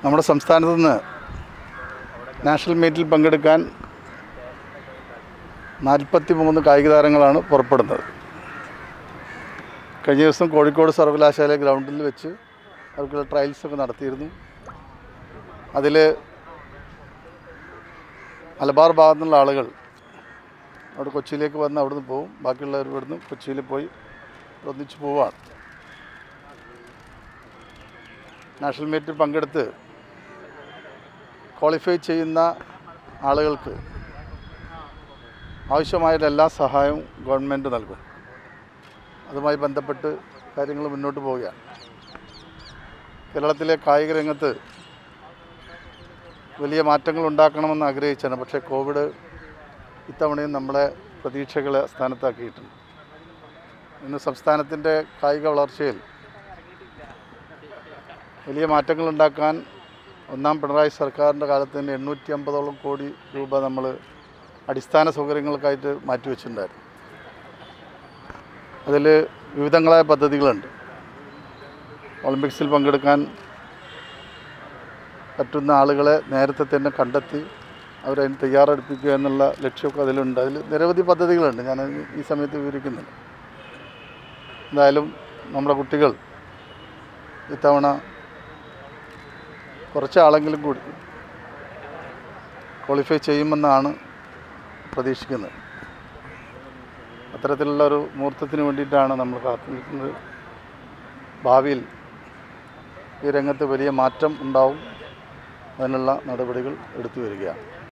നമ്മുടെ സംസ്ഥാനത്ത് നിന്ന് നാഷണൽ മീറ്റിൽ പങ്കെടുക്കാൻ നാൽപ്പത്തി മൂന്ന് കായിക താരങ്ങളാണ് പുറപ്പെടുന്നത് കഴിഞ്ഞ ദിവസം കോഴിക്കോട് സർവകലാശാല ഗ്രൗണ്ടിൽ വെച്ച് അവർക്കുള്ള ട്രയൽസൊക്കെ നടത്തിയിരുന്നു അതിൽ മലബാർ ഭാഗത്തു നിന്നുള്ള ആളുകൾ അവിടെ കൊച്ചിയിലേക്ക് വന്ന് അവിടുന്ന് പോവും ബാക്കിയുള്ളവർ ഇവിടുന്ന് കൊച്ചിയിൽ പോയി ഒന്നിച്ച് പോവാണ് നാഷണൽ മീറ്റിൽ പങ്കെടുത്ത് ക്വാളിഫൈ ചെയ്യുന്ന ആളുകൾക്ക് ആവശ്യമായ എല്ലാ സഹായവും ഗവൺമെൻറ് നൽകും അതുമായി ബന്ധപ്പെട്ട് കാര്യങ്ങൾ മുന്നോട്ട് പോവുകയാണ് കേരളത്തിലെ കായിക രംഗത്ത് വലിയ മാറ്റങ്ങൾ ഉണ്ടാക്കണമെന്ന് ആഗ്രഹിച്ചാണ് പക്ഷേ കോവിഡ് ഇത്തവണയും നമ്മളെ പ്രതീക്ഷകളെ സ്ഥാനത്താക്കിയിട്ടുണ്ട് ഇന്ന് സംസ്ഥാനത്തിൻ്റെ കായിക വളർച്ചയിൽ വലിയ മാറ്റങ്ങൾ ഉണ്ടാക്കാൻ ഒന്നാം പിണറായി സർക്കാരിൻ്റെ കാലത്ത് തന്നെ എണ്ണൂറ്റി അമ്പതോളം കോടി രൂപ നമ്മൾ അടിസ്ഥാന സൗകര്യങ്ങൾക്കായിട്ട് മാറ്റിവെച്ചിട്ടുണ്ടായിരുന്നു അതിൽ വിവിധങ്ങളായ പദ്ധതികളുണ്ട് ഒളിമ്പിക്സിൽ പങ്കെടുക്കാൻ പറ്റുന്ന ആളുകളെ നേരത്തെ തന്നെ കണ്ടെത്തി അവരതിന് തയ്യാറെടുപ്പിക്കുക എന്നുള്ള ലക്ഷ്യമൊക്കെ അതിലുണ്ട് അതിൽ നിരവധി പദ്ധതികളുണ്ട് ഞാൻ ഈ സമയത്ത് വിവരിക്കുന്നില്ല എന്തായാലും നമ്മുടെ കുട്ടികൾ ഇത്തവണ കുറച്ച് ആളെങ്കിലും കൂടി ക്വാളിഫൈ ചെയ്യുമെന്നാണ് പ്രതീക്ഷിക്കുന്നത് അത്തരത്തിലുള്ള ഒരു മുഹൂർത്തത്തിന് വേണ്ടിയിട്ടാണ് നമ്മൾ കാത്തു നിൽക്കുന്നത് ഭാവിയിൽ ഈ രംഗത്ത് വലിയ മാറ്റം ഉണ്ടാവും അതിനുള്ള നടപടികൾ എടുത്തു വരികയാണ്